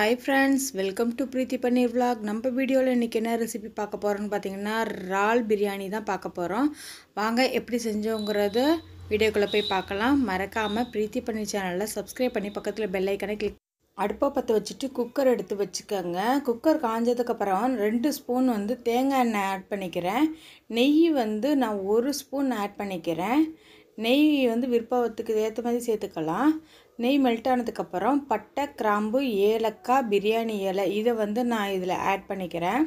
hi friends welcome to Preethi Paneer vlog நம்ம வீடியோவில் இன்றைக்கி என்ன ரெசிபி பார்க்க போகிறோன்னு பார்த்தீங்கன்னா இறால் பிரியாணி தான் பார்க்க போகிறோம் வாங்க எப்படி செஞ்சோங்கிறத வீடியோக்குள்ளே போய் பார்க்கலாம் மறக்காமல் பிரீத்தி பன்னீர் சேனலில் சப்ஸ்கிரைப் பண்ணி பக்கத்தில் பெல் ஐக்கனை கிளிக் அடுப்பை பற்ற வச்சுட்டு குக்கர் எடுத்து வச்சுக்கோங்க குக்கர் காஞ்சதுக்கப்புறம் ரெண்டு ஸ்பூன் வந்து தேங்காய் எண்ணெய் ஆட் பண்ணிக்கிறேன் நெய் வந்து நான் ஒரு ஸ்பூன் ஆட் பண்ணிக்கிறேன் நெய் வந்து விருப்பத்துக்கு ஏற்ற மாதிரி சேர்த்துக்கலாம் நெய் மெல்ட் ஆனதுக்கப்புறம் பட்டை கிராம்பு ஏலக்காய் பிரியாணி இலை இதை வந்து நான் இதில் ஆட் பண்ணிக்கிறேன்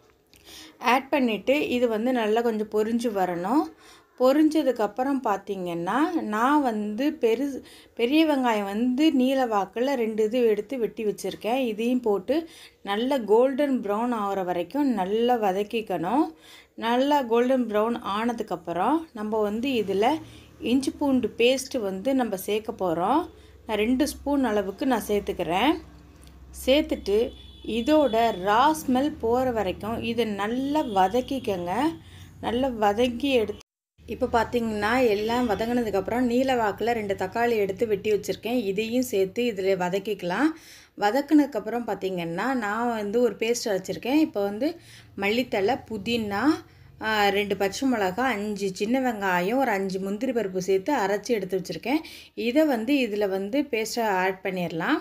ஆட் பண்ணிவிட்டு இது வந்து நல்லா கொஞ்சம் பொரிஞ்சு வரணும் பொரிஞ்சதுக்கப்புறம் பார்த்திங்கன்னா நான் வந்து பெரு பெரிய வெங்காயம் வந்து நீல வாக்கில் ரெண்டு இது எடுத்து வெட்டி வச்சுருக்கேன் இதையும் போட்டு நல்ல கோல்டன் ப்ரௌன் ஆகிற வரைக்கும் நல்லா வதக்கிக்கணும் நல்லா கோல்டன் ப்ரௌன் ஆனதுக்கப்புறம் நம்ம வந்து இதில் இஞ்சி பூண்டு பேஸ்ட்டு வந்து நம்ம சேர்க்க போகிறோம் நான் ரெண்டு ஸ்பூன் அளவுக்கு நான் சேர்த்துக்கிறேன் சேர்த்துட்டு இதோட ரா ஸ்மெல் போகிற வரைக்கும் இதை நல்லா வதக்கிக்கங்க நல்லா வதக்கி எடுத்து இப்போ பார்த்தீங்கன்னா எல்லாம் வதங்கினதுக்கப்புறம் நீல வாக்கில் ரெண்டு தக்காளி எடுத்து வெட்டி வச்சுருக்கேன் இதையும் சேர்த்து இதில் வதக்கிக்கலாம் வதக்குனதுக்கப்புறம் பார்த்திங்கன்னா நான் வந்து ஒரு பேஸ்ட் அரைச்சிருக்கேன் இப்போ வந்து மல்லித்தலை புதினா ரெண்டு பச்சை மிளகா அஞ்சு சின்ன வெங்காயம் ஒரு அஞ்சு முந்திரி பருப்பு சேர்த்து அரைச்சி எடுத்து வச்சுருக்கேன் இதை வந்து இதில் வந்து பேஸ்ட்டாக ஆட் பண்ணிடலாம்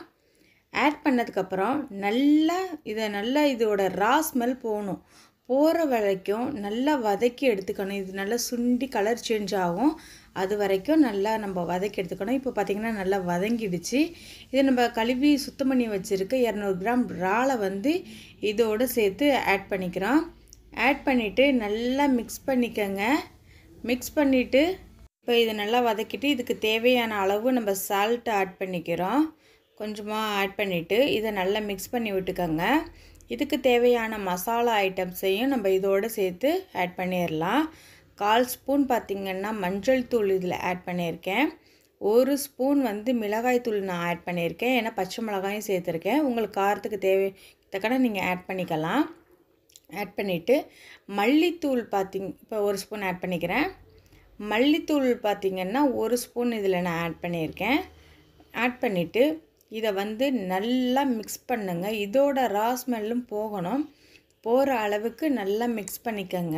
ஆட் பண்ணதுக்கப்புறம் நல்லா இதை நல்லா இதோட ரா ஸ்மெல் போகணும் போகிற வரைக்கும் நல்லா வதக்கி எடுத்துக்கணும் இது நல்லா சுண்டி கலர் சேஞ்ச் ஆகும் அது வரைக்கும் நல்லா நம்ம வதக்கி எடுத்துக்கணும் இப்போ பார்த்திங்கன்னா நல்லா வதங்கிடுச்சு இதை நம்ம கழுவி சுத்தம் பண்ணி வச்சுருக்க இரநூறு கிராம் இறாலை வந்து இதோடு சேர்த்து ஆட் பண்ணிக்கிறோம் ஆட் பண்ணிவிட்டு நல்லா மிக்ஸ் பண்ணிக்கோங்க மிக்ஸ் பண்ணிவிட்டு இப்போ இதை நல்லா வதக்கிட்டு இதுக்கு தேவையான அளவு நம்ம சால்ட் ஆட் பண்ணிக்கிறோம் கொஞ்சமாக ஆட் பண்ணிவிட்டு இதை நல்லா மிக்ஸ் பண்ணி விட்டுக்கோங்க இதுக்கு தேவையான மசாலா ஐட்டம்ஸையும் நம்ம இதோடு சேர்த்து ஆட் பண்ணிடலாம் கால் ஸ்பூன் பார்த்திங்கன்னா மஞ்சள் தூள் இதில் ஆட் பண்ணியிருக்கேன் ஒரு ஸ்பூன் வந்து மிளகாய் தூள் நான் ஆட் பண்ணியிருக்கேன் ஏன்னா பச்சை மிளகாயும் சேர்த்துருக்கேன் உங்களுக்கு காரத்துக்கு தேவை தக்கன நீங்கள் ஆட் பண்ணிக்கலாம் ஆட் பண்ணிவிட்டு மல்லித்தூள் பார்த்திங் இப்போ ஒரு ஸ்பூன் ஆட் பண்ணிக்கிறேன் மல்லித்தூள் பார்த்திங்கன்னா ஒரு ஸ்பூன் இதில் நான் ஆட் பண்ணியிருக்கேன் ஆட் பண்ணிவிட்டு இதை வந்து நல்லா மிக்ஸ் பண்ணுங்க இதோட ரா ஸ்மெல்லும் போகணும் போகிற அளவுக்கு நல்லா மிக்ஸ் பண்ணிக்கோங்க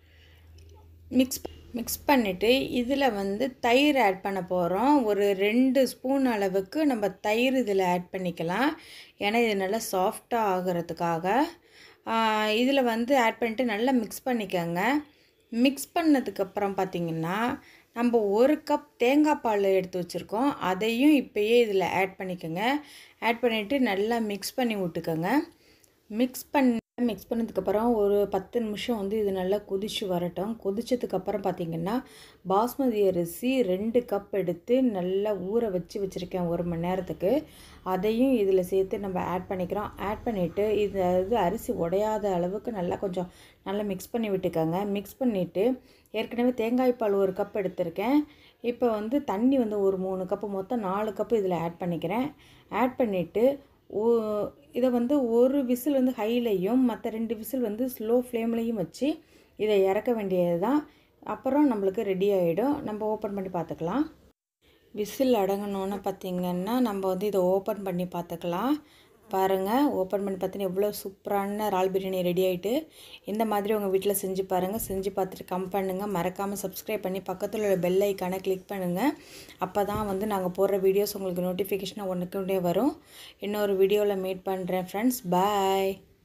மிக்ஸ் மிக்ஸ் பண்ணிவிட்டு இதில் வந்து தயிர் ஆட் பண்ண போகிறோம் ஒரு ரெண்டு ஸ்பூன் அளவுக்கு நம்ம தயிர் இதில் ஆட் பண்ணிக்கலாம் ஏன்னா இது நல்லா சாஃப்டாக ஆகிறதுக்காக இதில் வந்து ஆட் பண்ணிட்டு நல்லா மிக்ஸ் பண்ணிக்கோங்க மிக்ஸ் பண்ணதுக்கப்புறம் பார்த்திங்கன்னா நம்ம ஒரு கப் தேங்காய் பால் எடுத்து வச்சுருக்கோம் அதையும் இப்போயே இதில் ஆட் பண்ணிக்கோங்க ஆட் பண்ணிவிட்டு நல்லா மிக்ஸ் பண்ணி விட்டுக்கோங்க மிக்ஸ் பண்ணி மிக்ஸ் பண்ணதுக்கப்புறம் ஒரு பத்து நிமிஷம் வந்து இது நல்லா கொதிச்சு வரட்டும் கொதிச்சதுக்கப்புறம் பார்த்திங்கன்னா பாஸ்மதி அரிசி ரெண்டு கப் எடுத்து நல்லா ஊற வச்சு வச்சுருக்கேன் ஒரு மணி நேரத்துக்கு அதையும் இதில் சேர்த்து நம்ம ஆட் பண்ணிக்கிறோம் ஆட் பண்ணிவிட்டு இது இது அரிசி உடையாத அளவுக்கு நல்லா கொஞ்சம் நல்லா மிக்ஸ் பண்ணி விட்டுக்கோங்க மிக்ஸ் பண்ணிவிட்டு ஏற்கனவே தேங்காய் பால் ஒரு கப் எடுத்திருக்கேன் இப்போ வந்து தண்ணி வந்து ஒரு மூணு கப்பு மொத்தம் நாலு கப்பு இதில் ஆட் பண்ணிக்கிறேன் ஆட் பண்ணிவிட்டு ஓ இதை வந்து ஒரு விசில் வந்து ஹைலையும் மற்ற ரெண்டு விசில் வந்து ஸ்லோ ஃப்ளேம்லேயும் வச்சு இதை இறக்க வேண்டியது தான் அப்புறம் நம்மளுக்கு ரெடி ஆகிடும் நம்ம ஓப்பன் பண்ணி பார்த்துக்கலாம் விசில் அடங்கணுன்னு பார்த்திங்கன்னா நம்ம வந்து இதை ஓப்பன் பண்ணி பார்த்துக்கலாம் பாருங்கள் ஓப்பன் பண்ணி பார்த்தீங்கன்னா எவ்வளோ சூப்பரான இறால் பிரியாணி ரெடி ஆகிட்டு இந்த மாதிரி உங்கள் வீட்டில் செஞ்சு பாருங்கள் செஞ்சு பார்த்துட்டு கம் பண்ணுங்கள் மறக்காமல் சப்ஸ்கிரைப் பண்ணி பக்கத்தில் உள்ள பெல் ஐக்கானை கிளிக் பண்ணுங்கள் அப்போ தான் வந்து நாங்கள் போடுற வீடியோஸ் உங்களுக்கு நோட்டிஃபிகேஷனாக ஒன்றுக்குண்டே வரும் இன்னொரு வீடியோவில் மீட் பண்ணுறேன் ஃப்ரெண்ட்ஸ் பாய்